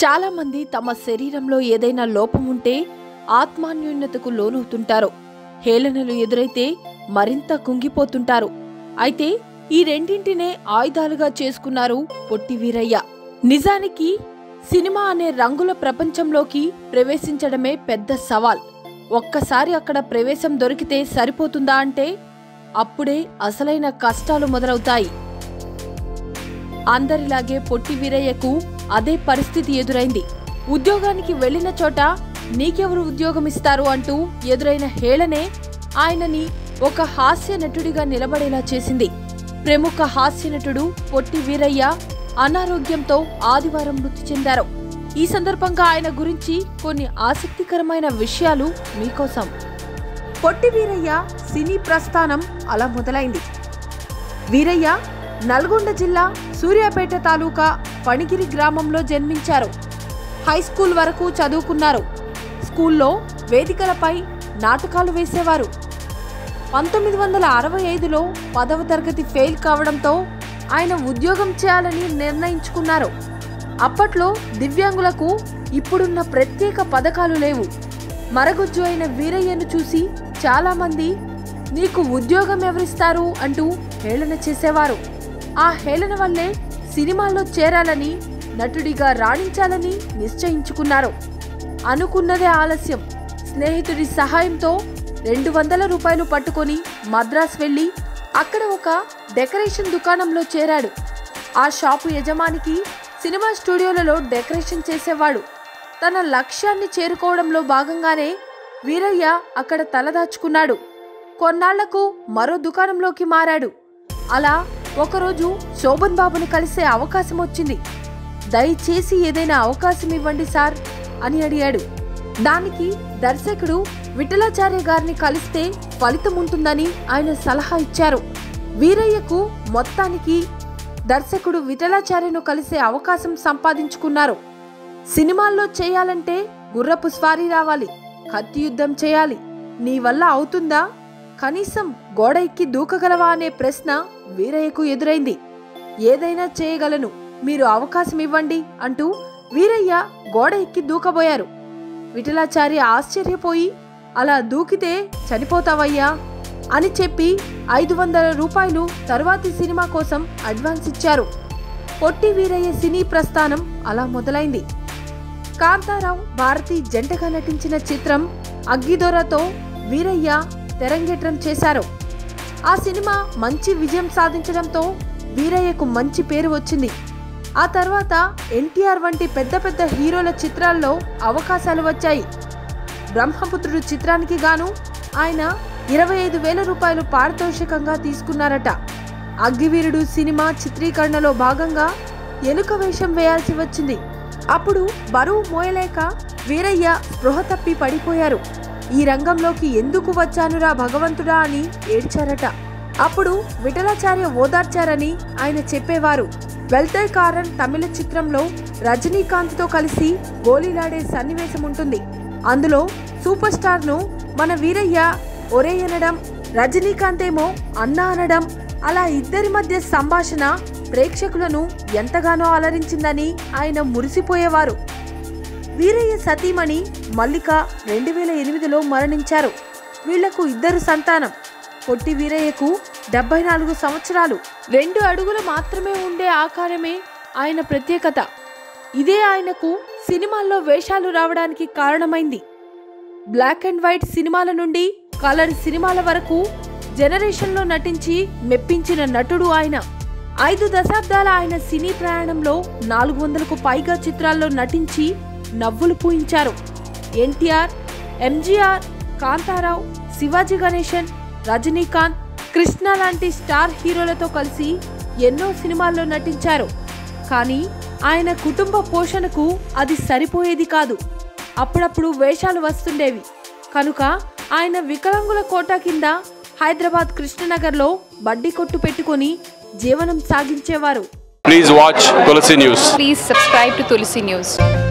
చాలామంది తమ శరీరంలో ఏదైనా లోపం ఉంటే ఆత్మాన్యోన్యతకు లోనవుతుంటారు హేళనలు ఎదురైతే మరింత కుంగిపోతుంటారు అయితే ఈ రెండింటినే ఆయుధాలుగా చేసుకున్నారు పొట్టి వీరయ్య నిజానికి సినిమా అనే రంగుల ప్రపంచంలోకి ప్రవేశించడమే పెద్ద సవాల్ ఒక్కసారి అక్కడ ప్రవేశం దొరికితే సరిపోతుందా అంటే అప్పుడే అసలైన కష్టాలు మొదలవుతాయి అందరిలాగే పొట్టి వీరయ్యకు అదే పరిస్థితి ఎదురైంది ఉద్యోగానికి వెళ్లిన చోట నీకెవరు ఉద్యోగం ఇస్తారు అంటూ ఎదురైన హేళనే ఆయనని ఒక హాస్య నటుడిగా నిలబడేలా చేసింది ప్రముఖ హాస్య నటుడు పొట్టి వీరయ్య అనారోగ్యంతో ఆదివారం మృతి చెందారు ఈ సందర్భంగా ఆయన గురించి కొన్ని ఆసక్తికరమైన విషయాలు మీకోసం పొట్టి వీరయ్య సినీ ప్రస్థానం అలా మొదలైంది వీరయ్య నల్గొండ జిల్లా సూర్యాపేట తాలూకా పణిగిరి గ్రామంలో జన్మించారు హై స్కూల్ వరకు చదువుకున్నారు స్కూల్లో వేదికలపై నాటకాలు వేసేవారు పంతొమ్మిది వందల అరవై ఐదులో పదవ తరగతి ఫెయిల్ కావడంతో ఆయన ఉద్యోగం చేయాలని నిర్ణయించుకున్నారు అప్పట్లో దివ్యాంగులకు ఇప్పుడున్న ప్రత్యేక పథకాలు లేవు మరగుజ్జు అయిన వీరయ్యను చూసి చాలామంది నీకు ఉద్యోగం ఎవరిస్తారు అంటూ హేళన చేసేవారు ఆ హేళన వల్లే సినిమాల్లో చేరాలని నటుడిగా రాణించాలని నిశ్చయించుకున్నారు అనుకున్నదే ఆలస్యం స్నేహితుడి సహాయంతో రెండు వందల రూపాయలు పట్టుకొని మద్రాస్ వెళ్ళి అక్కడ ఒక డెకరేషన్ దుకాణంలో చేరాడు ఆ షాపు యజమానికి సినిమా స్టూడియోలలో డెకరేషన్ చేసేవాడు తన లక్ష్యాన్ని చేరుకోవడంలో భాగంగానే వీరయ్య అక్కడ తలదాచుకున్నాడు కొన్నాళ్లకు మరో దుకాణంలోకి మారాడు అలా ఒకరోజు శోభన్ బాబుని కలిసే అవకాశం వచ్చింది దయచేసి ఏదైనా అవకాశం ఇవ్వండి సార్ అని అడిగాడు దానికి దర్శకుడు విఠలాచార్య గారిని కలిస్తే ఫలితం ఉంటుందని ఆయన సలహా ఇచ్చారు వీరయ్యకు మొత్తానికి దర్శకుడు విఠలాచార్యను కలిసే అవకాశం సంపాదించుకున్నారు సినిమాల్లో చేయాలంటే గుర్రపు స్వారీ రావాలి కత్తి యుద్ధం చేయాలి నీ వల్ల అవుతుందా కనీసం గోడ ఎక్కి దూకగలవా అనే ప్రశ్న వీరయ్యకు ఎదురైంది ఏదైనా చేయగలను మీరు అవకాశం ఇవ్వండి అంటూ వీరయ్య గోడ ఎక్కి దూకబోయారు విఠలాచార్య ఆశ్చర్యపోయి అలా దూకితే చనిపోతావయ్యా అని చెప్పి ఐదు వందల రూపాయలు తర్వాతి సినిమా కోసం అడ్వాన్స్ ఇచ్చారు పొట్టి వీరయ్య సినీ ప్రస్థానం అలా మొదలైంది కాంతారావు భారతి జంటగా నటించిన చిత్రం అగ్గిదొరతో వీరయ్య తెరంగేట్రం చేశారు ఆ సినిమా మంచి విజయం సాధించడంతో వీరయ్యకు మంచి పేరు వచ్చింది ఆ తర్వాత ఎన్టీఆర్ వంటి పెద్ద పెద్ద హీరోల చిత్రాల్లో అవకాశాలు వచ్చాయి బ్రహ్మపుత్రుడు చిత్రానికి గాను ఆయన ఇరవై ఐదు వేల రూపాయలు పారితోషికంగా తీసుకున్నారట అగ్గివీరుడు సినిమా చిత్రీకరణలో భాగంగా ఎలుక వేషం వేయాల్సి వచ్చింది అప్పుడు బరువు మోయలేక వీరయ్య స్పృహ తప్పి పడిపోయారు ఈ రంగంలోకి ఎందుకు వచ్చానురా భగవంతుడా అని ఏడ్చారట అప్పుడు విఠలాచార్య ఓదార్చారని ఆయన చెప్పేవారు వెల్తై కారన్ తమిళ చిత్రంలో రజనీకాంత్తో కలిసి గోలీలాడే సన్నివేశం ఉంటుంది అందులో సూపర్ స్టార్ను మన వీరయ్య ఒరే అనడం రజనీకాంత్ ఏమో అన్నా అనడం అలా ఇద్దరి మధ్య సంభాషణ ప్రేక్షకులను ఎంతగానో అలరించిందని ఆయన మురిసిపోయేవారు వీరయ్య సతీమణి మల్లిక రెండు వేల ఎనిమిదిలో మరణించారు వీళ్లకు ఇద్దరు సంతానం పొట్టి వీరయ్యకు డెబ్బై నాలుగు సంవత్సరాలు రెండు అడుగులు మాత్రమే ఉండే ఆకారమే ఆయన ప్రత్యేకత ఇదే ఆయనకు సినిమాల్లో వేషాలు రావడానికి కారణమైంది బ్లాక్ అండ్ వైట్ సినిమాల నుండి కలర్ సినిమాల వరకు జనరేషన్లో నటించి మెప్పించిన నటుడు ఆయన ఐదు దశాబ్దాల ఆయన సినీ ప్రయాణంలో నాలుగు వందలకు పైగా చిత్రాల్లో నటించి నవ్వులు పూయించారు ఎన్టీఆర్ ఎంజీఆర్ కాంతారావు శివాజీ గణేశన్ రజనీకాంత్ కృష్ణ లాంటి స్టార్ హీరోలతో కలిసి ఎన్నో సినిమాల్లో నటించారు కానీ ఆయన కుటుంబ పోషణకు అది సరిపోయేది కాదు అప్పుడప్పుడు వేషాలు వస్తుండేవి కనుక ఆయన వికలాంగుల కోట కింద హైదరాబాద్ కృష్ణనగర్లో బడ్డీ కొట్టు పెట్టుకొని జీవనం సాగించేవారు Please watch Tulsi News. Please subscribe to Tulsi News.